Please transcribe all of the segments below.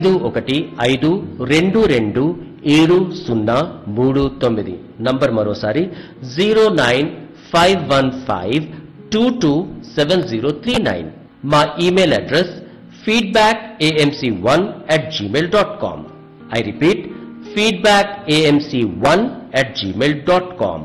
ఐదు ఒకటి ఐదు రెండు రెండు ఏడు సున్నా మూడు తొమ్మిది నంబర్ మరోసారి zero nine five one five two two seven zero three nine మా email address feedback AMC one at Gmail dot com I repeat feedback AMC one at Gmail dot com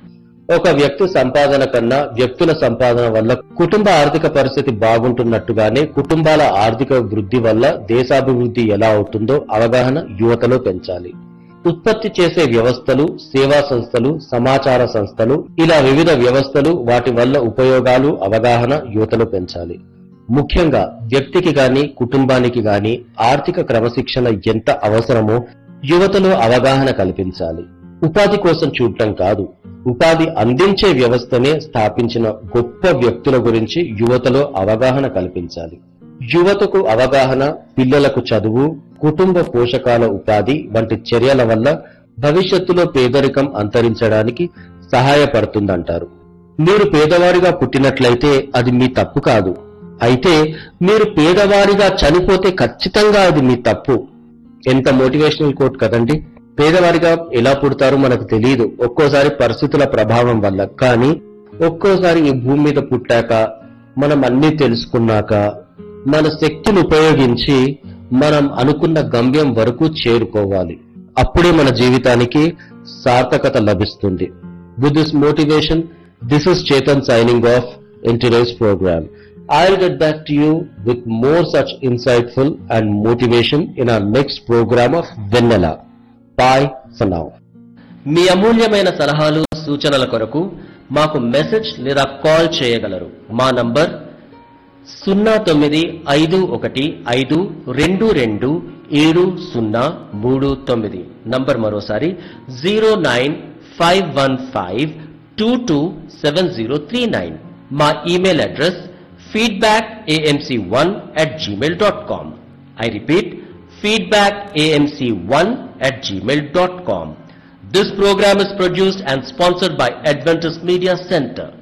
ఒక వ్యక్తి సంపాదన కన్నా వ్యక్తుల సంపాదన వల్ల కుటుంబ ఆర్థిక పరిస్థితి బాగుంటున్నట్టుగానే కుటుంబాల ఆర్థిక వృద్ధి వల్ల దేశాభివృద్ధి ఎలా అవుతుందో అవగాహన యువతలో పెంచాలి ఉత్పత్తి చేసే వ్యవస్థలు సేవా సంస్థలు సమాచార సంస్థలు ఇలా వివిధ వ్యవస్థలు వాటి వల్ల ఉపయోగాలు అవగాహన యువతలో పెంచాలి ముఖ్యంగా వ్యక్తికి గాని కుటుంబానికి గాని ఆర్థిక క్రమశిక్షణ ఎంత అవసరమో యువతలో అవగాహన కల్పించాలి ఉపాధి కోసం చూడటం కాదు ఉపాధి అందించే వ్యవస్థనే స్థాపించిన గొప్ప వ్యక్తుల గురించి యువతలో అవగాహన కల్పించాలి యువతకు అవగాహన పిల్లలకు చదువు కుటుంబ పోషకాల ఉపాధి వంటి చర్యల వల్ల భవిష్యత్తులో పేదరికం అంతరించడానికి సహాయపడుతుందంటారు మీరు పేదవారిగా పుట్టినట్లయితే అది మీ తప్పు కాదు అయితే మీరు పేదవారిగా చనిపోతే ఖచ్చితంగా అది మీ తప్పు ఎంత మోటివేషనల్ కోట్ కదండి పేదవారిగా ఎలా పుడతారో మనకు తెలియదు ఒక్కోసారి పరిస్థితుల ప్రభావం వల్ల కానీ ఒక్కోసారి ఈ భూమి మీద పుట్టాక మనం అన్ని తెలుసుకున్నాక మన శక్తిని ఉపయోగించి మనం అనుకున్న గమ్యం వరకు చేరుకోవాలి అప్పుడే మన జీవితానికి సార్థకత లభిస్తుంది with this motivation this is Chetan signing off in today's program. I'll get back to you with more such insightful and motivation in our next program of Vanilla. Bye for now. మీ అమూల్యమైన సలహాలు సూచనల కొరకు మాకు మెసేజ్ లేదా call చేయగలరు మా number సున్నా తొమ్మిది ఐదు ఒకటి ఐదు రెండు రెండు ఏడు సున్నా మూడు తొమ్మిది నంబర్ మరోసారి zero nine five one five two two seven zero three nine మా email address feedback AMC one at Gmail dot com I repeat feedback amc1 at gmail.com. This program is produced and sponsored by Adventist Media Center.